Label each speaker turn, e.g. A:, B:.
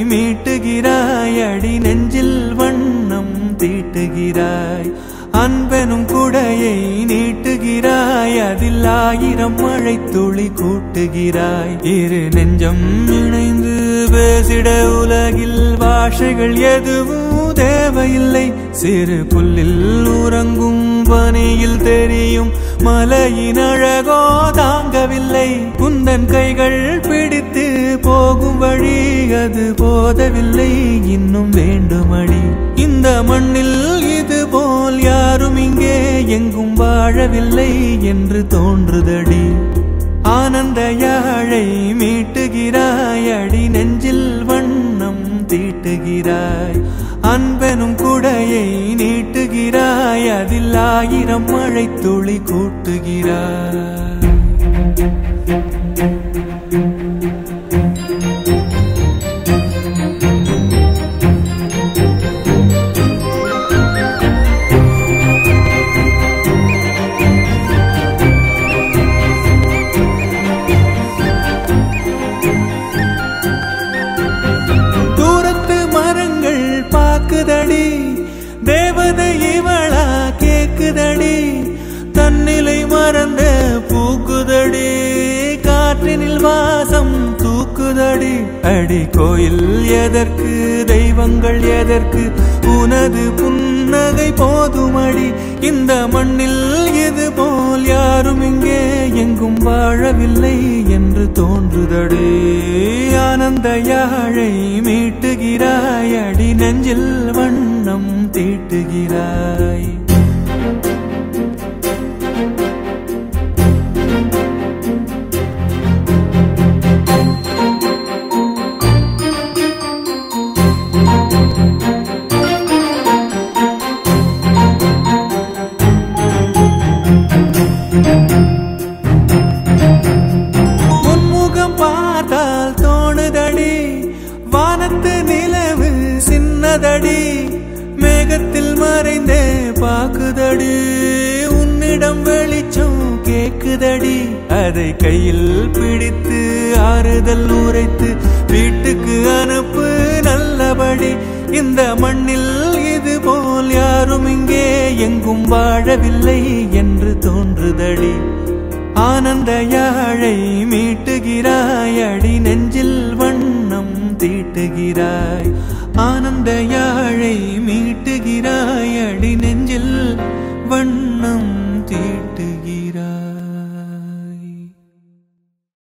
A: மீட்டுகிறாய் அடி நெஞ்சில் வண்ணம் தீட்டுகிறாய் அன்பெனும் குடையை நீட்டுகிறாய் அதில் ஆயிரம் மழை துளி கூட்டுகிறாய் இரு நெஞ்சம் இணைந்து பேசிட உலகில் பாஷைகள் எதுவும் தேவையில்லை சிறு புல்லில் உறங்கும் பனியில் தெரியும் மலையின் அழகோ தாங்கவில்லை குந்தன் கைகள் பிடித்து போகும் வழி அது போதவில்லை இன்னும் வேண்டுமடி இந்த மண்ணில் இது போல் யாரும் இங்கே எங்கும் வாழவில்லை என்று தோன்றுதடி ஆனந்த யாழை மீட்டுகிறாய் அடி நெஞ்சில் வண்ணம் தீட்டுகிறாய் அன்பெனும் குடையை நீட்டுகிறாய் அதில் ஆயிரம் மழை துளி கூட்டுகிறாய் தூரத்து மரங்கள் பாக்குதடி தேவதை இவளா கேக்குதடி தன்னிலை மறந்த பூக்குதடி காற்றினில் வாசம் தூக்குதடி அடி கோயில் எதற்கு தெய்வங்கள் எதற்கு உனது புன்னகை போதுமடி இந்த மண்ணில் இது போல் யாரும் இங்கே எங்கும் வாழவில்லை என்று தோன்றுதடி ஆனந்த யாழை மீட்டுகிறாய் அடி நெஞ்சில் வண்ணம் தீட்டுகிறாய் முன்முகம் பார்த்தால் தோணுதடி வானத்து நிலவு சின்னதடி மேகத்தில் மறைந்தே பாக்குதடி உன்னிடம் வெளிச்சம் கேக்குதடி அதை கையில் பிடித்து ஆறுதல் உரைத்து வீட்டுக்கு அனுப்பு நல்லபடி இந்த மண்ணில் இது போல் யாரும் இங்கே எங்கும் வாழவில்லை என்று தோன்றுதடி ஆனந்த யாழை மீட்டுகிறாய் அடி நெஞ்சில் வண்ணம் தீட்டுகிறாய் ஆனந்த யாழை மீட்டுகிறாய் அடி நெஞ்சில் வண்ணம்